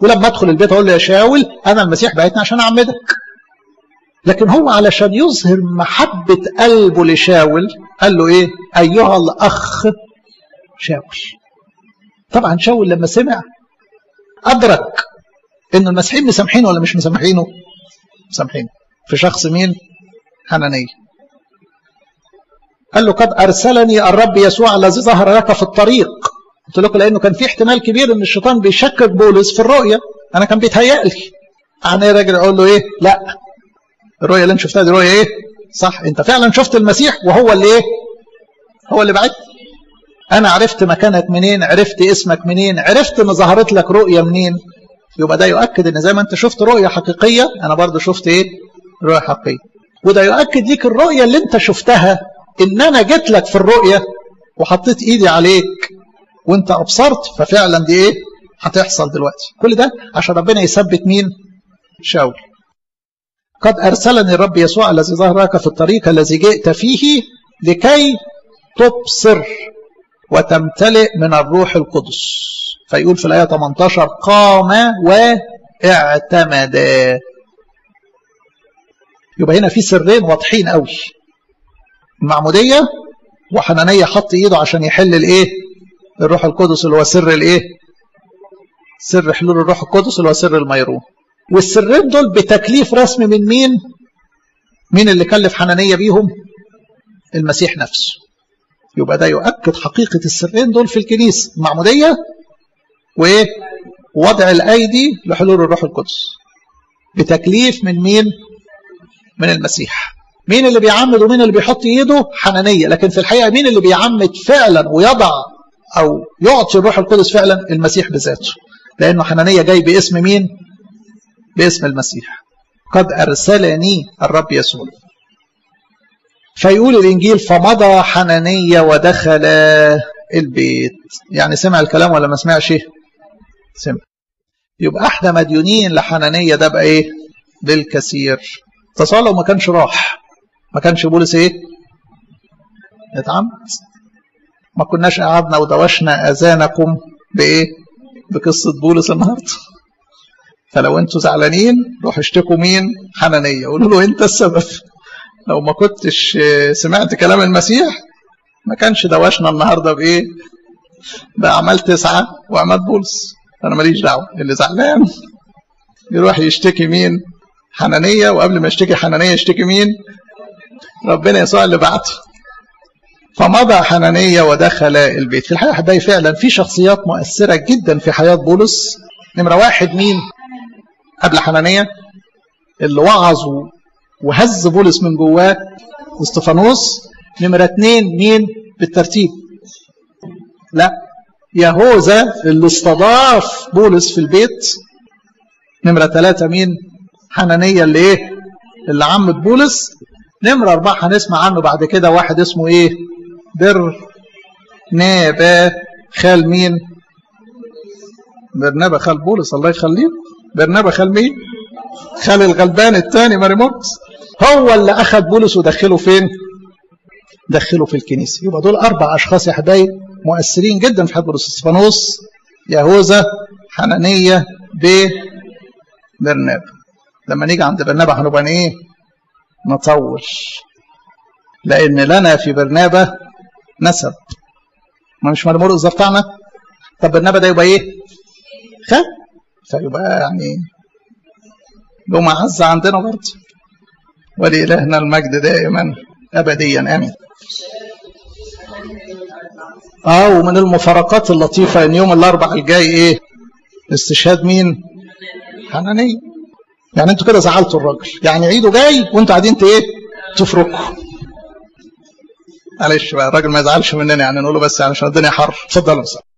ولما ادخل البيت اقول له يا شاول انا المسيح بعتني عشان اعمدك لكن هو علشان يظهر محبة قلبه لشاول قال له ايه ايها الاخ شاول طبعا شاول لما سمع ادرك ان المسيحيين مسامحينه ولا مش مسامحينه مسامحينه في شخص مين حنانية قال له قد ارسلني الرب يسوع الذي ظهر لك في الطريق قلت لكم لانه كان في احتمال كبير ان الشيطان بيشكك بولس في الرؤيه انا كان بيتهيأ لي انا راجل اقول له ايه لا الرؤيه اللي انت شفتها دي رؤيه ايه صح انت فعلا شفت المسيح وهو اللي ايه هو اللي بعت انا عرفت مكانك منين عرفت اسمك منين عرفت ان ظهرت لك رؤيه منين يبقى ده يؤكد ان زي ما انت شفت رؤيه حقيقيه انا برضو شفت ايه رؤيه حقيقيه وده يؤكد ليك الرؤيه اللي انت شفتها ان انا جيت لك في الرؤيه وحطيت ايدي عليك وانت ابصرت ففعلا دي ايه هتحصل دلوقتي كل ده عشان ربنا يثبت مين شاول قد ارسلني الرب يسوع الذي ظهر لك في الطريق الذي جئت فيه لكي تبصر وتمتلئ من الروح القدس فيقول في الايه 18 قام واعتمد يبقى هنا في سرين واضحين قوي المعموديه وحنانيه حط ايده عشان يحل الايه الروح القدس اللي هو سر الايه سر حلول الروح القدس اللي هو سر الميرون والسرين دول بتكليف رسمي من مين مين اللي كلف حنانية بيهم المسيح نفسه يبقى ده يؤكد حقيقة السرين دول في الكنيسة المعمودية وإيه وضع الأيدي لحلول الروح القدس بتكليف من مين من المسيح مين اللي بيعمد ومين اللي بيحط ايده حنانية لكن في الحقيقة مين اللي بيعمد فعلا ويضع أو يعطي الروح القدس فعلا المسيح بذاته لأنه حنانية جاي باسم مين باسم المسيح قد أرسلني الرب يسوع فيقول الإنجيل فمضى حنانية ودخل البيت يعني سمع الكلام ولا ما سمعش سمع يبقى احنا مديونين لحنانية ده بقى ايه بالكثير تصور لو ما كانش راح ما كانش بولس ايه اتعمد ما كناش قعدنا ودوشنا اذانكم بايه بقصة بولس النهارده فلو انتوا زعلانين روحوا اشتكوا مين حنانية قولوا له انت السبب لو ما كنتش سمعت كلام المسيح ما كانش دوشنا النهارده بايه باعمال تسعه واعمال بولس انا ماليش دعوه اللي زعلان يروح يشتكي مين حنانيه وقبل ما يشتكي حنانيه يشتكي مين ربنا يسوع اللي بعته فمضى حنانيه ودخل البيت في الحقيقه احبائي فعلا في شخصيات مؤثره جدا في حياه بولس نمره واحد مين قبل حنانيه اللي وعظ وهز بولس من جواه واستفانوس نمرة اتنين مين بالترتيب لا يهوذا اللي استضاف بولس في البيت نمرة ثلاثة مين حنانية اللي ايه اللي عمت بولس نمرة أربعة هنسمع عنه بعد كده واحد اسمه ايه بر نابا خال مين برنابا خال بولس الله يخليه برنابا خال مين خال الغلبان الثاني ماريموت هو اللي أخذ بولس ودخله فين دخله في الكنيسة يبقى دول أربع أشخاص يا حبايب مؤثرين جدا في حياة بولس استفانوس يهوذا حنانية ب برنابا لما نيجي عند برنابا هنبقى ايه نطول لأن لنا في برنابا نسب ما مش مرمور الزر بتاعنا طب برنابا ده يبقى ايه خال فيبقى يعني له معزة عندنا برضه ولإلهنا المجد دائما أبديا آمين اه ومن المفارقات اللطيفة ان يوم الاربع الجاي ايه استشهاد مين حنانية يعني انتوا كده زعلتوا الراجل يعني عيده جاي وانتوا قاعدين ايه تفركوا معلش بقى الراجل ما يزعلش مننا يعني نقول له بس يعني عشان الدنيا حر اتفضل يا